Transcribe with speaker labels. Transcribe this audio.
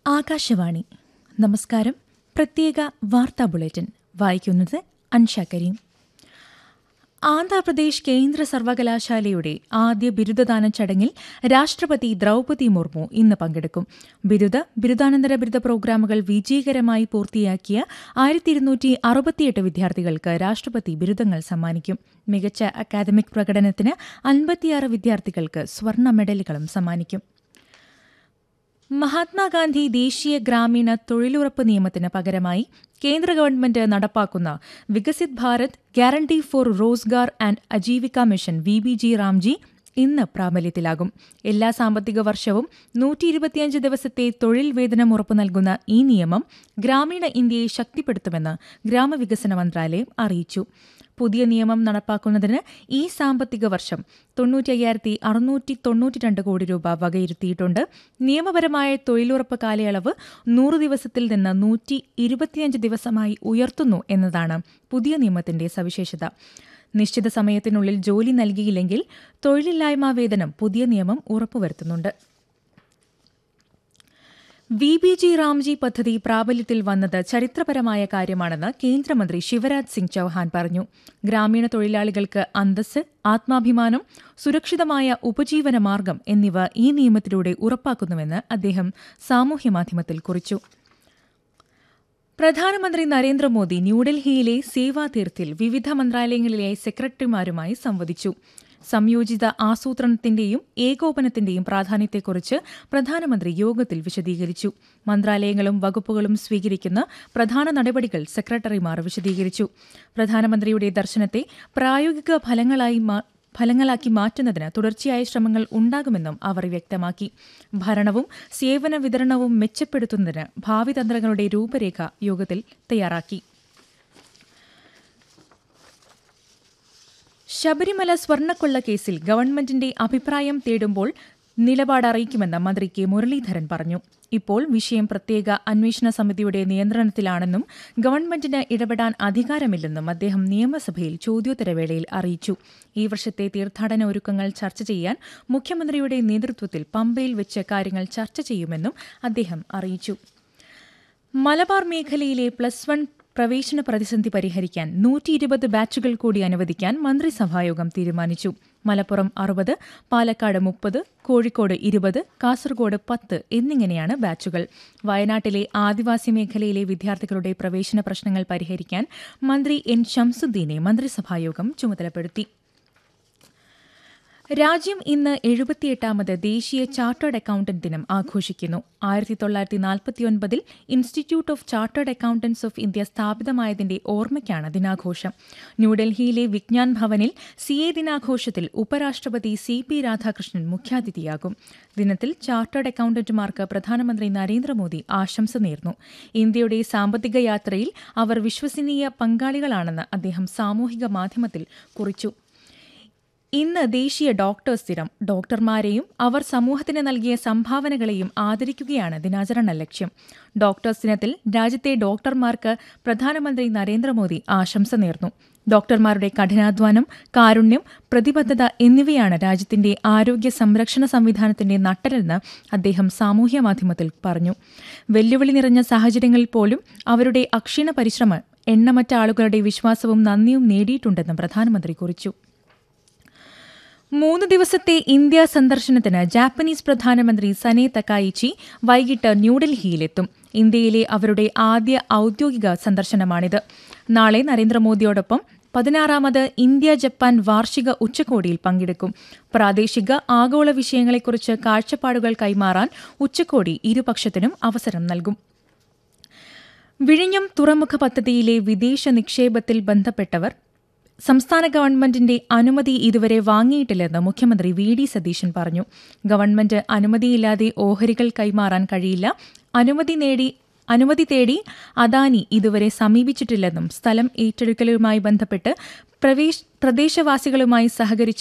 Speaker 1: ആകാശവാണി നമസ്കാരം പ്രത്യേക വാർത്താ ബുള്ളറ്റിൻ വായിക്കുന്നത് അൻഷ കരീം ആന്ധ്രാപ്രദേശ് കേന്ദ്ര സർവകലാശാലയുടെ ആദ്യ ബിരുദദാന ചടങ്ങിൽ രാഷ്ട്രപതി ദ്രൗപതി മുർമു ഇന്ന് പങ്കെടുക്കും ബിരുദ ബിരുദാനന്തര ബിരുദ പ്രോഗ്രാമുകൾ വിജയകരമായി പൂർത്തിയാക്കിയ ആയിരത്തി ഇരുന്നൂറ്റി അറുപത്തിയെട്ട് വിദ്യാർത്ഥികൾക്ക് രാഷ്ട്രപതി ബിരുദങ്ങൾ സമ്മാനിക്കും മികച്ച അക്കാദമിക് പ്രകടനത്തിന് അൻപത്തിയാറ് വിദ്യാർത്ഥികൾക്ക് സ്വർണ്ണ മെഡലുകളും സമ്മാനിക്കും മഹാത്മാഗാന്ധി ദേശീയ ഗ്രാമീണ തൊഴിലുറപ്പ് നിയമത്തിന് പകരമായി കേന്ദ്ര ഗവൺമെന്റ് നടപ്പാക്കുന്ന Viksit Bharat guarantee for Rozgar and Ajeevika mission V B G RAM G ഇന്ന് പ്രാബല്യത്തിലാകും എല്ലാ സാമ്പത്തിക വർഷവും നൂറ്റി ഇരുപത്തിയഞ്ച് ദിവസത്തെ തൊഴിൽ വേതനം ഉറപ്പു നൽകുന്ന ഈ നിയമം ഗ്രാമീണ ഇന്ത്യയെ ശക്തിപ്പെടുത്തുമെന്ന് ഗ്രാമവികസന മന്ത്രാലയം അറിയിച്ചു പുതിയ നിയമം നടപ്പാക്കുന്നതിന് ഈ സാമ്പത്തിക വർഷം തൊണ്ണൂറ്റയ്യായിരത്തി അറുന്നൂറ്റി തൊണ്ണൂറ്റിരണ്ട് കോടി രൂപ വകയിരുത്തിയിട്ടുണ്ട് നിയമപരമായ തൊഴിലുറപ്പ് കാലയളവ് നൂറ് ദിവസത്തിൽ നിന്ന് നൂറ്റി ഇരുപത്തിയഞ്ച് ദിവസമായി ഉയർത്തുന്നു എന്നതാണ് പുതിയ നിയമത്തിന്റെ സവിശേഷത നിശ്ചിത സമയത്തിനുള്ളിൽ ജോലി നൽകിയില്ലെങ്കിൽ തൊഴിലില്ലായ്മാ വേതനം പുതിയ നിയമം ഉറപ്പുവരുത്തുന്നുണ്ട് വി ബി ജി റാംജി പദ്ധതി പ്രാബല്യത്തിൽ വന്നത് ചരിത്രപരമായ കാര്യമാണെന്ന് കേന്ദ്രമന്ത്രി ശിവരാജ് സിംഗ് ചൌഹാൻ പറഞ്ഞു ഗ്രാമീണ തൊഴിലാളികൾക്ക് അന്തസ് ആത്മാഭിമാനം സുരക്ഷിതമായ ഉപജീവന മാർഗം എന്നിവ ഈ നിയമത്തിലൂടെ ഉറപ്പാക്കുന്നുവെന്ന് അദ്ദേഹം സാമൂഹ്യമാധ്യമത്തിൽ കുറിച്ചു പ്രധാനമന്ത്രി നരേന്ദ്രമോദി ന്യൂഡൽഹിയിലെ സേവാതീർത്ഥിൽ വിവിധ മന്ത്രാലയങ്ങളിലെ സെക്രട്ടറിമാരുമായി സംവദിച്ചു സംയോജിത ആസൂത്രണത്തിന്റെയും ഏകോപനത്തിന്റെയും പ്രാധാന്യത്തെക്കുറിച്ച് പ്രധാനമന്ത്രി യോഗത്തിൽ വിശദീകരിച്ചു മന്ത്രാലയങ്ങളും വകുപ്പുകളും സ്വീകരിക്കുന്ന പ്രധാന നടപടികൾ സെക്രട്ടറിമാർ വിശദീകരിച്ചു പ്രധാനമന്ത്രിയുടെ ദർശനത്തെ പ്രായോഗിക ഫലങ്ങളായി ഫലങ്ങളാക്കി മാറ്റുന്നതിന് തുടർച്ചയായ ശ്രമങ്ങൾ ഉണ്ടാകുമെന്നും അവർ വ്യക്തമാക്കി ഭരണവും സേവന വിതരണവും മെച്ചപ്പെടുത്തുന്നതിന് ഭാവി തന്ത്രങ്ങളുടെ രൂപരേഖ യോഗത്തിൽ തയ്യാറാക്കി ശബരിമല സ്വർണ്ണക്കൊള്ള കേസിൽ ഗവൺമെന്റിന്റെ അഭിപ്രായം തേടുമ്പോൾ നിലപാട് അറിയിക്കുമെന്ന് മന്ത്രി കെ മുരളീധരൻ പറഞ്ഞു ഇപ്പോൾ വിഷയം പ്രത്യേക അന്വേഷണ സമിതിയുടെ നിയന്ത്രണത്തിലാണെന്നും ഗവൺമെന്റിന് ഇടപെടാൻ അധികാരമില്ലെന്നും അദ്ദേഹം നിയമസഭയിൽ ചോദ്യോത്തരവേളയിൽ അറിയിച്ചു ഈ വർഷത്തെ തീർത്ഥാടന ഒരുക്കങ്ങൾ ചർച്ച ചെയ്യാൻ മുഖ്യമന്ത്രിയുടെ നേതൃത്വത്തിൽ പമ്പയിൽ വെച്ച് കാര്യങ്ങൾ ചർച്ച ചെയ്യുമെന്നും അദ്ദേഹം അറിയിച്ചു മലബാർ മേഖലയിലെ പ്ലസ് വൺ പ്രവേശന പ്രതിസന്ധി പരിഹരിക്കാൻ നൂറ്റി ഇരുപത് ബാച്ചുകൾ കൂടി അനുവദിക്കാൻ മന്ത്രിസഭായോഗം തീരുമാനിച്ചു മലപ്പുറം അറുപത് പാലക്കാട് മുപ്പത് കോഴിക്കോട് ഇരുപത് കാസർഗോഡ് പത്ത് എന്നിങ്ങനെയാണ് ബാച്ചുകൾ വയനാട്ടിലെ ആദിവാസി മേഖലയിലെ വിദ്യാർത്ഥികളുടെ പ്രവേശന പ്രശ്നങ്ങൾ പരിഹരിക്കാൻ മന്ത്രി എൻ ഷംസുദ്ദീനെ മന്ത്രിസഭായോഗം ചുമതലപ്പെടുത്തി രാജ്യം ഇന്ന് എഴുപത്തിയെട്ടാമത് ദേശീയ ചാർട്ടേഡ് അക്കൌണ്ടന്റ് ദിനം ആഘോഷിക്കുന്നു ആയിരത്തി തൊള്ളായിരത്തി നാൽപ്പത്തിയൊൻപതിൽ institute of chartered accountants of India സ്ഥാപിതമായതിന്റെ ഓർമ്മയ്ക്കാണ് ദിനാഘോഷം ന്യൂഡൽഹിയിലെ വിജ്ഞാൻ ഭവനിൽ സി എ ദിനാഘോഷത്തിൽ ഉപരാഷ്ട്രപതി സി പി രാധാകൃഷ്ണൻ മുഖ്യാതിഥിയാകും ദിനത്തിൽ ചാർട്ടേഡ് അക്കൌണ്ടന്റുമാർക്ക് പ്രധാനമന്ത്രി നരേന്ദ്രമോദി ആശംസ നേർന്നു ഇന്ത്യയുടെ സാമ്പത്തിക യാത്രയിൽ അവർ വിശ്വസനീയ പങ്കാളികളാണെന്ന് അദ്ദേഹം സാമൂഹിക മാധ്യമത്തിൽ കുറിച്ചു ഇന്ന് ദേശീയ ഡോക്ടേഴ്സ് ദിനം ഡോക്ടർമാരെയും അവർ സമൂഹത്തിന് നൽകിയ സംഭാവനകളെയും ആദരിക്കുകയാണ് ദിനാചരണ ലക്ഷ്യം ഡോക്ടേഴ്സ് ദിനത്തിൽ രാജ്യത്തെ ഡോക്ടർമാർക്ക് പ്രധാനമന്ത്രി നരേന്ദ്രമോദി ആശംസ നേർന്നു ഡോക്ടർമാരുടെ കഠിനാധ്വാനം കാരുണ്യം പ്രതിബദ്ധത എന്നിവയാണ് രാജ്യത്തിന്റെ ആരോഗ്യ സംരക്ഷണ സംവിധാനത്തിന്റെ നട്ടലെന്ന് അദ്ദേഹം സാമൂഹ്യ മാധ്യമത്തിൽ പറഞ്ഞു വെല്ലുവിളി നിറഞ്ഞ സാഹചര്യങ്ങളിൽ പോലും അവരുടെ അക്ഷീണ പരിശ്രമം എണ്ണമറ്റ ആളുകളുടെ വിശ്വാസവും നന്ദിയും നേടിയിട്ടുണ്ടെന്നും പ്രധാനമന്ത്രി കുറിച്ചു മൂന്ന് ദിവസത്തെ ഇന്ത്യ സന്ദർശനത്തിന് ജാപ്പനീസ് പ്രധാനമന്ത്രി സനെ തക്കായിച്ചി വൈകിട്ട് ന്യൂഡൽഹിയിലെത്തും ഇന്ത്യയിലെ അവരുടെ ആദ്യ ഔദ്യോഗിക സന്ദർശനമാണിത് നാളെ നരേന്ദ്രമോദിയോടൊപ്പം പതിനാറാമത് ഇന്ത്യ ജപ്പാൻ വാർഷിക ഉച്ചകോടിയിൽ പങ്കെടുക്കും പ്രാദേശിക ആഗോള വിഷയങ്ങളെക്കുറിച്ച് കാഴ്ചപ്പാടുകൾ കൈമാറാൻ ഉച്ചകോടി ഇരുപക്ഷത്തിനും അവസരം നൽകും വിഴിഞ്ഞം തുറമുഖ പദ്ധതിയിലെ വിദേശ നിക്ഷേപത്തിൽ ബന്ധപ്പെട്ടവർ സംസ്ഥാന ഗവൺമെന്റിന്റെ അനുമതി ഇതുവരെ വാങ്ങിയിട്ടില്ലെന്ന് മുഖ്യമന്ത്രി വി ഡി സതീശൻ പറഞ്ഞു ഗവൺമെന്റ് അനുമതിയില്ലാതെ ഓഹരികൾ കൈമാറാൻ കഴിയില്ല അനുമതി നേടി അനുമതി തേടി അദാനി ഇതുവരെ സമീപിച്ചിട്ടില്ലെന്നും സ്ഥലം ഏറ്റെടുക്കലുമായി ബന്ധപ്പെട്ട് പ്രദേശവാസികളുമായി സഹകരിച്ച്